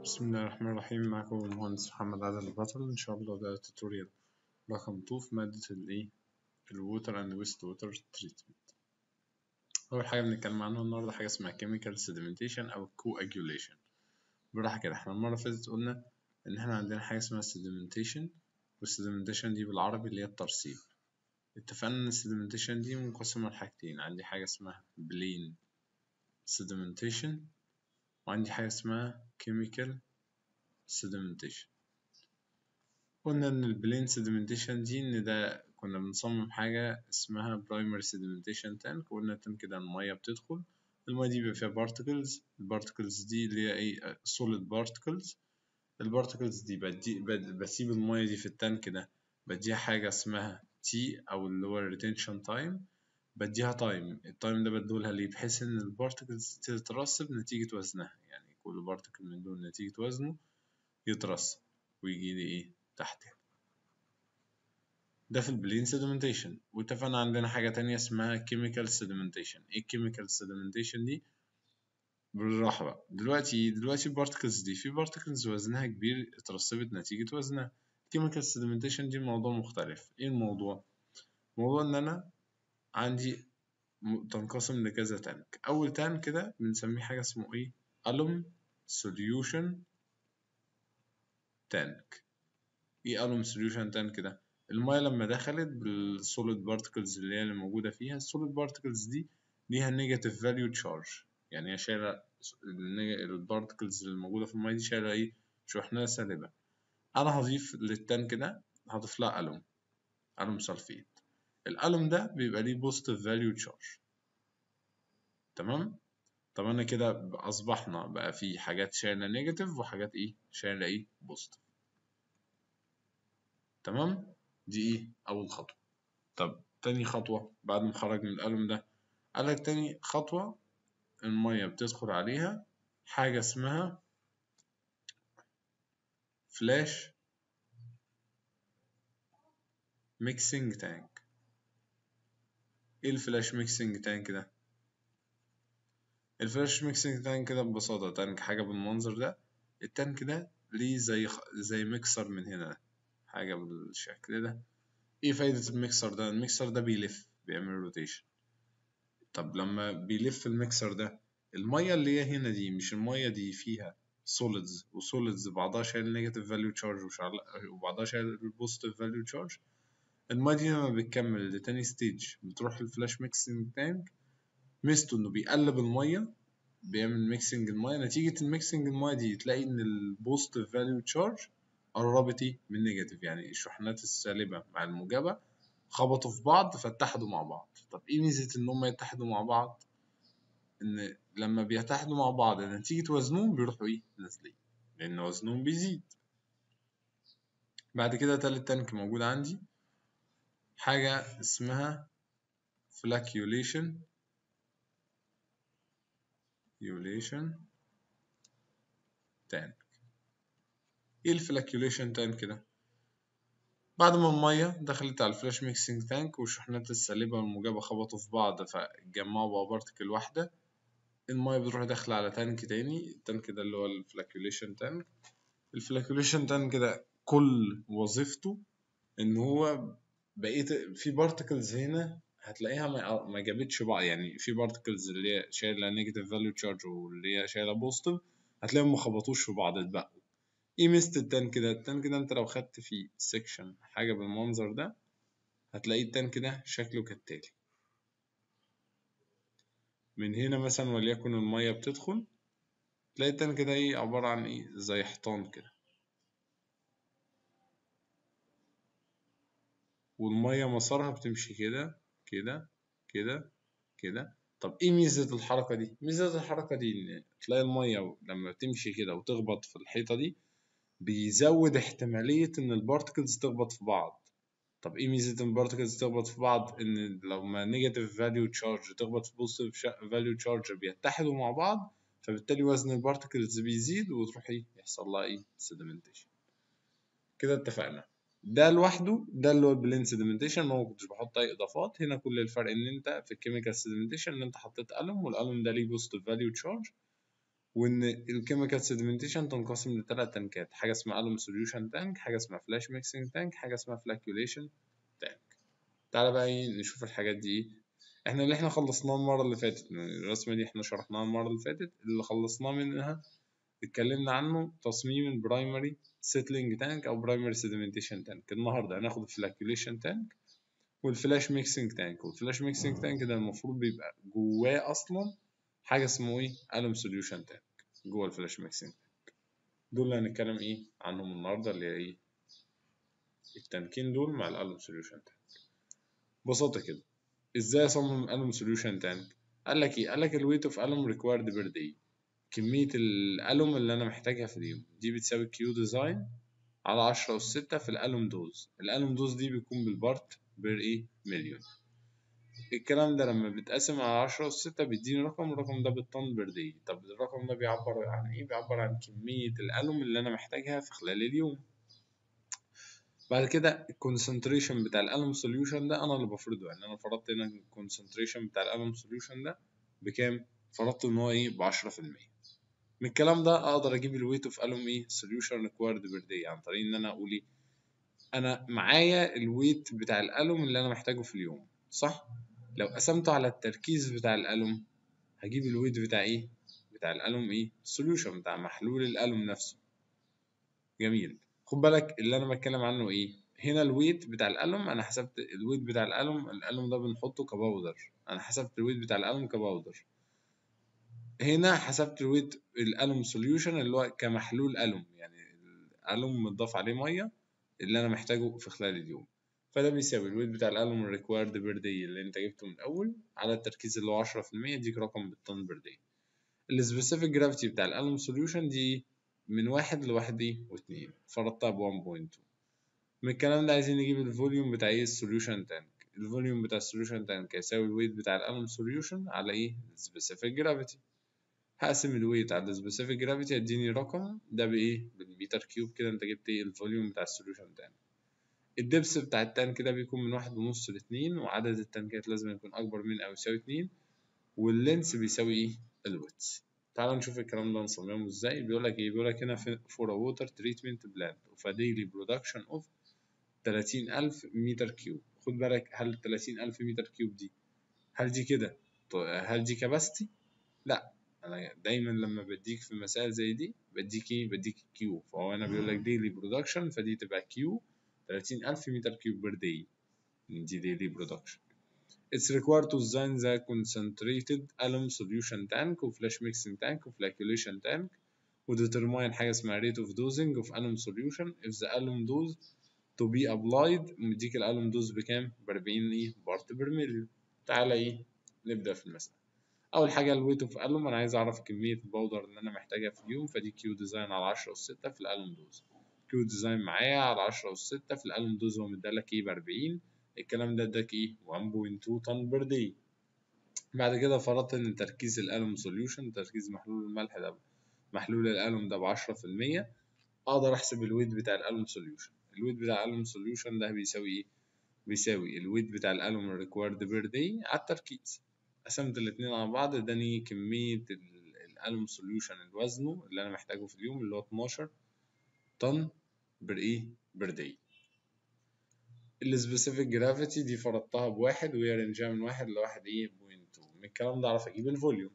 بسم الله الرحمن الرحيم معكم المهندس محمد عادل البطل إن شاء الله ده توتوريال رقم 2 في مادة الإيه الووتر أند ويست ووتر تريتمنت أول حاجة بنتكلم عنها النهاردة حاجة اسمها chemical sedimentation أو coagulation بالراحة كده احنا المرة اللي فاتت قلنا إن احنا عندنا حاجة اسمها sedimentation والسedimentation دي بالعربي اللي هي الترسيب اتفقنا إن السedimentation دي منقسمة لحاجتين عندي حاجة اسمها plain sedimentation وعندي حاجة اسمها chemical sedimentation قلنا إن البلين sedimentation دي إن ده كنا بنصمم حاجة اسمها primary sedimentation tank وقلنا التانك ده المية بتدخل المية دي بيبقى فيها particles البارتكلز دي اللي هي ايه solid particles البارتكلز دي بدي بسيب المية دي في التانك ده بديها حاجة اسمها T أو اللي هو retention time بديها تايم التايم ده بدولها ليه بحيث ان البارتكلز تترسب نتيجة وزنها يعني كل بارتكل من دول نتيجة وزنه يترسب ويجي لي ايه تحته ده في البلين sedimentation واتفقنا عندنا حاجة تانية اسمها chemical sedimentation ايه chemical sedimentation دي بالراحة بقى دلوقتي دلوقتي البارتكلز دي في بارتكلز وزنها كبير اترسبت نتيجة وزنها chemical sedimentation دي موضوع مختلف ايه الموضوع موضوع ان انا عندي تنقسم لكذا تانك أول تانك كده بنسميه حاجة اسمه إيه ألوم solution تانك إيه ألوم solution تانك ده المية لما دخلت بالسوليد بارتكلز اللي هي اللي موجودة فيها السوليد بارتكلز دي ليها نيجاتيف فاليو تشارج يعني هي شايلة البارتكلز اللي موجودة في المية دي شايلة إيه شحنة سالبة أنا هضيف للتانك ده هضيف لها ألوم ألوم سلفيت الألم ده بيبقى ليه بوزيتيف فاليو تشارج تمام طب انا كده اصبحنا بقى في حاجات شايله نيجاتيف وحاجات ايه شايله ايه بوزيتيف تمام دي ايه اول خطوه طب تاني خطوه بعد ما خرج من الألم ده قالك تاني خطوه الميه بتدخل عليها حاجه اسمها فلاش ميكسينج تانك ايه الفلاش ميكسينج تانك ده الفلاش ميكسينج تانك كده ببساطة تانك حاجة بالمنظر ده التانك ده ليه زي خ... زي ميكسر من هنا حاجة بالشكل ده ايه فايدة الميكسر ده الميكسر ده بيلف بيعمل روتيشن طب لما بيلف الميكسر ده المية اللي هي هنا دي مش المية دي فيها سوليدز وسوليدز بعضها شايل نيجاتيف فاليو تشارج وبعضها شايل البوزيتيف فاليو تشارج المية دي لما بتكمل لتاني ستيج بتروح للفلاش ميكسنج تانك ميزته انه بيقلب المية بيعمل ميكسنج المية نتيجة الميكسنج المية دي تلاقي ان البوزيتيف فاليو تشارج قربت ايه من نيجاتيف يعني الشحنات السالبة مع الموجبة خبطوا في بعض فاتحدوا مع بعض طب ايه ميزة ان هما يتحدوا مع بعض ان لما بيتحدوا مع بعض نتيجة وزنهم بيروحوا ايه نازلين لان وزنهم بيزيد بعد كده تالت تانك موجود عندي حاجة اسمها flocculation flocculation tank ايه الفلاكيوليشن تانك ده بعد ما المية دخلت على الفلاش ميكسينج تانك والشحنات السالبة والموجبة خبطوا في بعض فاتجمعوا بقى بارتكل واحدة المية بتروح داخلة على تانك تاني التانك ده اللي هو الفلاكيوليشن تانك الفلاكيوليشن تانك ده كل وظيفته ان هو بقيت في بارتكلز هنا هتلاقيها ما, ما جابتش بعض يعني في بارتكلز اللي هي شايله نيجاتيف فاليو تشارج واللي هي شايله بوزيتيف هتلاقيهم ما خبطوش في بعض اتبقوا ايه ميزة التانك ده التانك ده انت لو خدت فيه سيكشن حاجة بالمنظر ده هتلاقي التانك ده شكله كالتالي من هنا مثلا وليكن المية بتدخل تلاقي التانك ده ايه عبارة عن ايه زي حيطان كده والمية مسارها بتمشي كده كده كده كده طب ايه ميزة الحركة دي؟ ميزة الحركة دي ان تلاقي المية لما تمشي كده وتخبط في الحيطة دي بيزود احتمالية ان البارتكلز تخبط في بعض طب ايه ميزة ان البارتكلز تخبط في بعض ان لما نيجاتيف فاليو تشارج تخبط في بوزيتيف فاليو تشارج بيتحدوا مع بعض فبالتالي وزن البارتكلز بيزيد وتروح ايه يحصل لها ايه سيدمنتيشن كده اتفقنا ده لوحده ده اللي هو البلين سيدمنتيشن ما كنتش بحط اي اضافات هنا كل الفرق ان انت في الكيميكال سيدمنتيشن ان انت حطيت قلم والقلم ده ليه بوزيتيف فاليو تشارج وان الكيميكال سيدمنتيشن تنقسم لثلاث تنكات حاجه اسمها الوم سوليوشن تانك حاجه اسمها فلاش ميكسنج تانك حاجه اسمها فلاكيوليشن تانك تعالى بقى ايه نشوف الحاجات دي ايه احنا اللي احنا خلصناه المره اللي فاتت الرسمه دي احنا شرحناها المره اللي فاتت اللي خلصناه منها اتكلمنا عنه تصميم البرايمري سيتلينج تانك او برايمري سيدمنتيشن تانك النهارده هناخد الفلاكيوليشن تانك والفلاش ميكسنج تانك والفلاش ميكسنج تانك ده المفروض بيبقى جواه اصلا حاجه اسمه ايه الوم سوليوشن تانك جوه الفلاش ميكسنج تانك دول اللي هنتكلم ايه عنهم النهارده اللي هي ايه التنكين دول مع الالوم سوليوشن تانك ببساطه كده ازاي اصمم الوم سوليوشن تانك قال لك ايه قال لك الويت اوف الوم ريكوايرد بير داي كميه الالوم اللي انا محتاجها في اليوم دي بتساوي كيو ديزاين على عشرة أس ستة في الألوم دوز الألوم دوز دي بيكون بالبارت بير إيه مليون الكلام ده لما بيتقسم على عشرة أس ستة بيديني رقم الرقم ده بالطن بير داي طب الرقم ده بيعبر عن إيه بيعبر عن كمية الألوم اللي أنا محتاجها في خلال اليوم بعد كده الكونسنتريشن بتاع الألوم سوليوشن ده أنا اللي بفرضه يعني أنا فرضت هنا الكونسنتريشن بتاع الألوم سوليوشن ده بكام؟ فرضت إن هو إيه بعشرة في المية من الكلام ده اقدر اجيب الويت اوف الوم ايه سوليوشن ريكوايرد بير داي عن طريق ان انا اقول ايه انا معايا الويت بتاع الالوم اللي انا محتاجه في اليوم صح لو قسمته على التركيز بتاع الالوم هجيب الويت بتاع ايه بتاع الالوم ايه سوليوشن بتاع محلول الالوم نفسه جميل خد بالك اللي انا بتكلم عنه ايه هنا الويت بتاع الالوم انا حسبت الويت بتاع الالوم الالوم ده بنحطه كباودر انا حسبت الويت بتاع الالوم كباودر هنا حسبت الويت الالوم سوليوشن اللي هو كمحلول الوم يعني الالوم متضاف عليه ميه اللي انا محتاجه في خلال اليوم فده بيساوي الويت بتاع الالوم الريكوايرد بير داي اللي انت جبته من الاول على التركيز اللي هو 10% يديك رقم بالطن بير داي السبيسيفيك جرافيتي بتاع الالوم سوليوشن دي من واحد لواحد ايه واتنين فرضتها ب 1.2 من الكلام ده عايزين نجيب الفوليوم بتاع ايه السوليوشن تانك الفوليوم بتاع السوليوشن تانك هيساوي الويت بتاع الالوم سوليوشن على ايه السبيسيفيك جرافيتي هقسم الويت على السبيسيفيك جرافيتي هيديني رقم ده بايه بالمتر كيوب كده انت جبت ايه الفوليوم بتاع السوليوشن تانك الدبس بتاع التانك ده بيكون من واحد ونص لاتنين وعدد التنكات لازم يكون اكبر من او يساوي اتنين واللينس بيساوي ايه الويتس تعال نشوف الكلام ده نصممه ازاي بيقول لك ايه بيقول لك هنا فور ووتر تريتمنت بلانت اوف ديلي برودكشن اوف 30000 متر كيوب خد بالك هل 30000 متر كيوب دي هل دي كده هل دي كباستي لا انا دايما لما بديك في مسائل زي دي بديك ايه بديك كيو فهو انا بيقول لك ديلي برودكشن فدي تبقى كيو 30000 متر كيوب بير داي دي ديلي برودكشن It's required to design the concentrated alum solution tank و flash mixing tank و flocculation tank و determine حاجة اسمها rate of dosing of alum solution if the alum dose to be applied مديك الالوم دوز بكام؟ ب 40 ايه بارت بير مليون تعالى ايه نبدأ في المسألة اول حاجه الويت اوف الوم انا عايز اعرف كميه الباودر اللي انا محتاجها في اليوم فدي كيو ديزاين على 10 اس 6 في الالوم دوز كيو ديزاين معايا على 10 اس 6 في الالوم دوز هو مدالك ايه ب 40 الكلام ده اداك ايه 1.2 طن بير داي بعد كده فرضت ان تركيز الالوم سوليوشن تركيز محلول الملح ده محلول الالوم ده ب 10% اقدر احسب الويت بتاع الالوم سوليوشن الويت بتاع الالوم سوليوشن ده بيساوي ايه بيساوي الويت بتاع الالوم ريكوايرد بير داي على التركيز قسمت الاتنين على بعض اداني كمية الألوم سوليوشن الوزنه اللي أنا محتاجه في اليوم اللي هو 12 طن بر إيه بر داي السبيسيفيك جرافيتي دي فرضتها بواحد وهي رينجها من واحد لواحد إيه بوينت تو من الكلام ده أعرف أجيب الفوليوم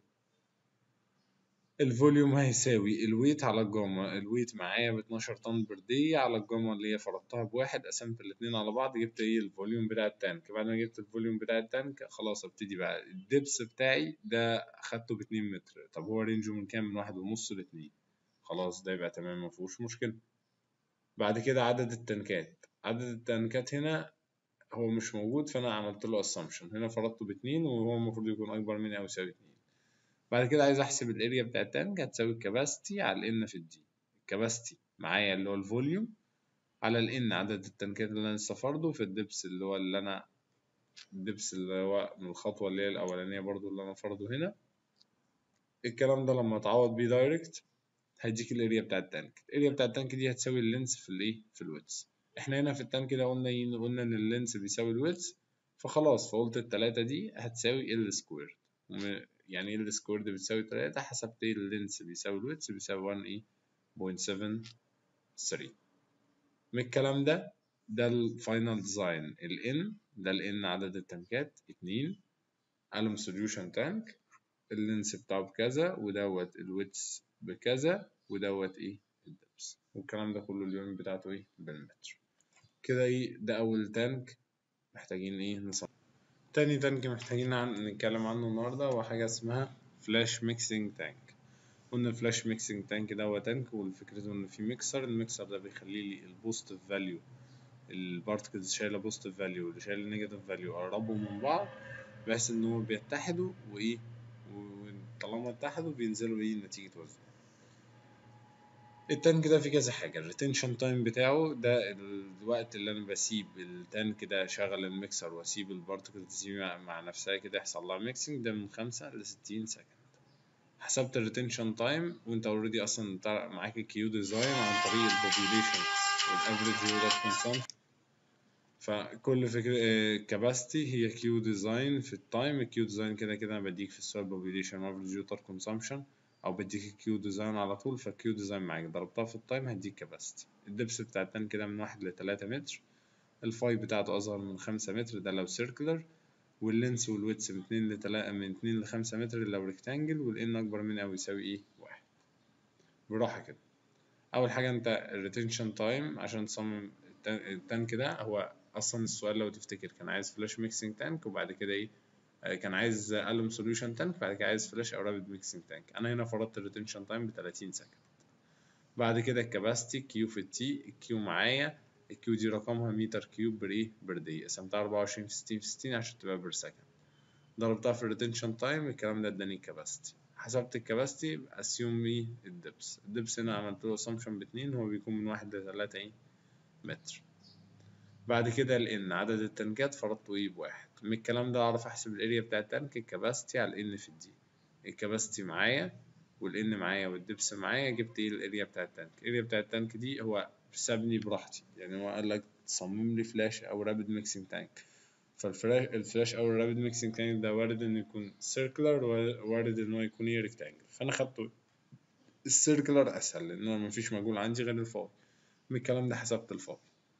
الفوليوم هيساوي الويت على الجاما الويت معايا ب 12 طن بر داي على الجاما اللي هي فرضتها بواحد قسمت الاتنين على بعض جبت ايه الفوليوم بتاع التانك بعد ما جبت الفوليوم بتاع التانك خلاص ابتدي بقى الدبس بتاعي ده خدته باتنين متر طب هو رينجه من كام من واحد ونص لاتنين خلاص ده يبقى تمام مفيهوش مشكلة بعد كده عدد التنكات عدد التنكات هنا هو مش موجود فانا عملت له assumption هنا فرضته باتنين وهو المفروض يكون اكبر من او يساوي اتنين بعد كده عايز احسب الاريا بتاع التانك هتساوي الكباستي على الان في الدي الكباستي معايا اللي هو الفوليوم على الان عدد التنكات اللي انا لسه فرضه في الدبس اللي هو اللي انا الدبس اللي هو من الخطوة اللي هي الأولانية برضو اللي أنا فرضه هنا الكلام ده لما اتعوض بيه دايركت هيديك الاريا بتاع التانك الاريا بتاع التانك دي هتساوي اللينس في الايه في الويتس احنا هنا في التانك ده قلنا ايه قلنا ان اللينس بيساوي الويتس فخلاص فقلت التلاتة دي هتساوي ال سكوير يعني ايه السكويرد بتساوي تلاتة حسبت ايه اللينس بيساوي الويتس بيساوي 1 ايه بوينت سفن ثري من الكلام ده ده الفاينل ديزاين ال N ده ال N عدد التنكات اتنين قالهم سوليوشن تانك اللينس بتاعه بكذا ودوت الويتس بكذا ودوت ايه الدبس والكلام ده كله اليوم بتاعته ايه بالمتر كده ايه ده اول تانك محتاجين ايه نصمم تاني تانك محتاجين عن... نتكلم عنه النهارده هو حاجة اسمها فلاش ميكسينج تانك قلنا الفلاش ميكسينج تانك ده هو تانك والفكرة ان في ميكسر الميكسر ده بيخلي لي البوزيتيف فاليو البارتكلز شايله بوزيتيف فاليو واللي شايله نيجاتيف فاليو قربوا من بعض بحيث ان هو بيتحدوا وايه وطالما اتحدوا بينزلوا ايه نتيجة وزن التانك ده فيه كذا حاجة الريتنشن تايم بتاعه ده الوقت اللي أنا بسيب التانك ده شغل الميكسر وأسيب البارتكلز دي مع نفسها كده يحصل لها ميكسنج ده من خمسة لستين سكند حسبت الريتنشن تايم وأنت أوريدي أصلا معاك الكيو ديزاين عن طريق البوبيوليشن والأفريج ووتر كونسامشن فكل فكرة كاباسيتي هي كيو ديزاين في التايم الكيو ديزاين كده كده أنا بديك في السؤال بوبيوليشن وافريج ووتر كونسامشن او بديك الكيو ديزاين على طول فالكيو ديزاين معاك ضربتها في التايم هديك كاباسيتي الدبس بتاع التانك كده من واحد لتلاتة متر الفاي بتاعته اصغر من خمسة متر ده لو سيركلر واللينس والويتس من اتنين لتلاتة من اتنين لخمسة متر لو ريكتانجل والان اكبر من او يساوي ايه واحد براحة كده اول حاجة انت الريتنشن تايم عشان تصمم التانك ده هو اصلا السؤال لو تفتكر كان عايز فلاش ميكسينج تانك وبعد كده ايه كان عايز الوم سوليوشن تانك بعد كده عايز فلاش او رابيد ميكسنج تانك انا هنا فرضت الريتنشن تايم ب 30 سكند بعد كده الكباستي كيو في التي الكيو معايا الكيو دي رقمها متر كيوب بر ايه بر دي قسمتها 24 في 60 في 60 عشان تبقى بر سكند ضربتها في الريتنشن تايم الكلام ده اداني الكباستي حسبت الكباستي اسيوم ايه الدبس الدبس هنا عملت له اسامبشن باتنين هو بيكون من واحد لتلاتة ايه متر بعد كده ال N عدد التنكات فرضته ايه بواحد من الكلام ده اعرف احسب الاريا بتاع التانك الكباستي على ال N في الدي الكباستي معايا وال N معايا والدبس معايا جبت ايه الاريا بتاع التانك الاريا بتاع التانك دي هو سابني براحتي يعني هو قال لك تصمم لي فلاش او رابيد ميكسنج تانك فالفلاش الفلاش او الرابيد ميكسنج تانك ده وارد انه يكون سيركلر وارد انه يكون ايه ريكتانجل فانا خدته السيركلر اسهل لان انا مفيش مجهول عندي غير الفاي من الكلام ده حسبت الفاي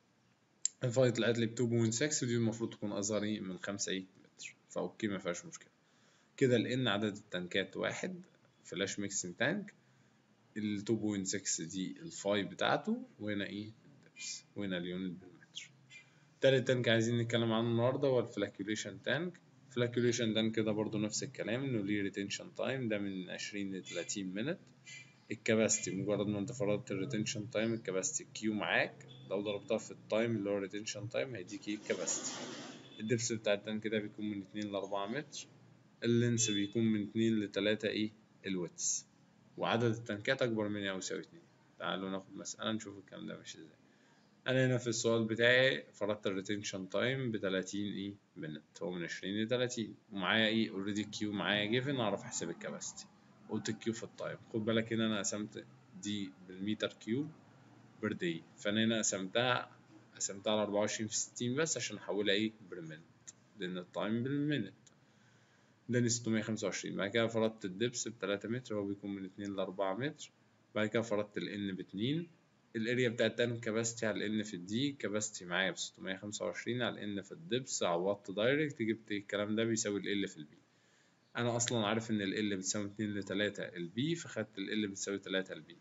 الفاي طلعت لي ب 2.6 ودي المفروض تكون اصغر ايه من 5 ايه متر فاوكي ما فيهاش مشكله كده ال N عدد التنكات واحد فلاش ميكسنج تانك ال 2.6 دي الفاي بتاعته وهنا ايه الدبس وهنا اليونت بالمتر تالت تانك عايزين نتكلم عنه النهارده هو الفلاكيوليشن تانك الفلاكيوليشن تانك كده برضو نفس الكلام انه ليه ريتنشن تايم ده من 20 ل 30 مينت الكباستي مجرد ما انت فرضت الريتنشن تايم الكباستي كيو معاك لو ضربتها في التايم اللي هو الريتنشن تايم هيديك ايه الكباستي الدبس بتاع التانك ده بيكون من اتنين لأربعة متر اللينس بيكون من اتنين لتلاتة ايه الويتس وعدد التنكات أكبر من أو يساوي اتنين تعالوا ناخد مسألة نشوف الكلام ده ماشي ازاي أنا هنا في السؤال بتاعي فرضت الريتنشن تايم بتلاتين ايه منت هو من عشرين لتلاتين ومعايا ايه اوريدي كيو معايا جيفن أعرف أحسب الكباستي قلت الكيو في التايم خد بالك هنا أنا قسمت دي بالمتر كيوب بير داي فأنا هنا قسمتها قسمتها على أربعة وعشرين في ستين بس عشان أحولها ايه بالمنت لأن التايم بالمنت ده ستمية خمسة وعشرين بعد كده فرضت الدبس بتلاتة متر هو بيكون من اتنين لأربعة متر بعد كده فرضت ال N باتنين الاريا بتاع التانك كباستي على ال N في الدي كباستي معايا بستمية خمسة وعشرين على ال N في الدبس عوضت دايركت جبت الكلام ده بيساوي ال L في البي أنا أصلا عارف إن ال L بتساوي اتنين لتلاتة البي فخدت ال L بتساوي تلاتة البي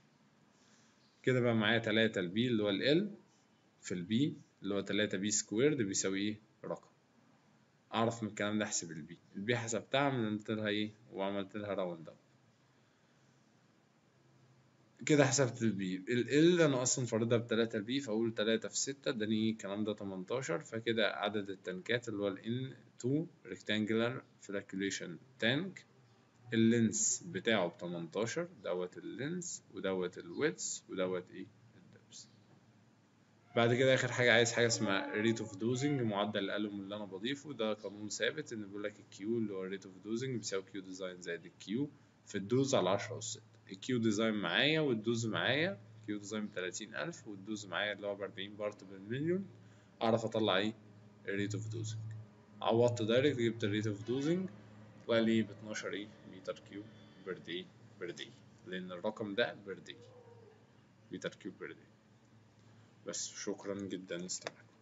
كده بقى معايا تلاتة البي اللي هو ال L في البي اللي هو تلاتة بي سكويرد بيساوي ايه رقم اعرف من الكلام ده احسب البي البي حسبتها عملت لها ايه وعملت لها راوند اب كده حسبت البي ال انا اصلا فارضها بتلاتة البي فاقول تلاتة في ستة اداني الكلام ده تمنتاشر فكده عدد التنكات اللي هو ال N 2 rectangular flocculation tank اللينس بتاعه بتمنتاشر دوت اللينس ودوت الويتس ودوت ايه الدبس بعد كده اخر حاجه عايز حاجه اسمها ريت اوف دوزنج معدل الالوم اللي انا بضيفه ده قانون ثابت ان بيقول لك الكيو اللي هو ريت اوف دوزنج بيساوي كيو ديزاين زائد الكيو في الدوز على 10 اس 6 الكيو ديزاين معايا والدوز معايا كيو ديزاين ب 30000 والدوز معايا اللي هو ب 40 بارت بالمليون اعرف اطلع ايه الريت اوف دوزنج عوضت دايركت جبت الريت اوف دوزنج طلع لي ب 12 ايه متر لتر كيوب بير داي بير داي لأن الرقم ده بير داي لتر كيوب بير داي بس شكرا جدا استمعت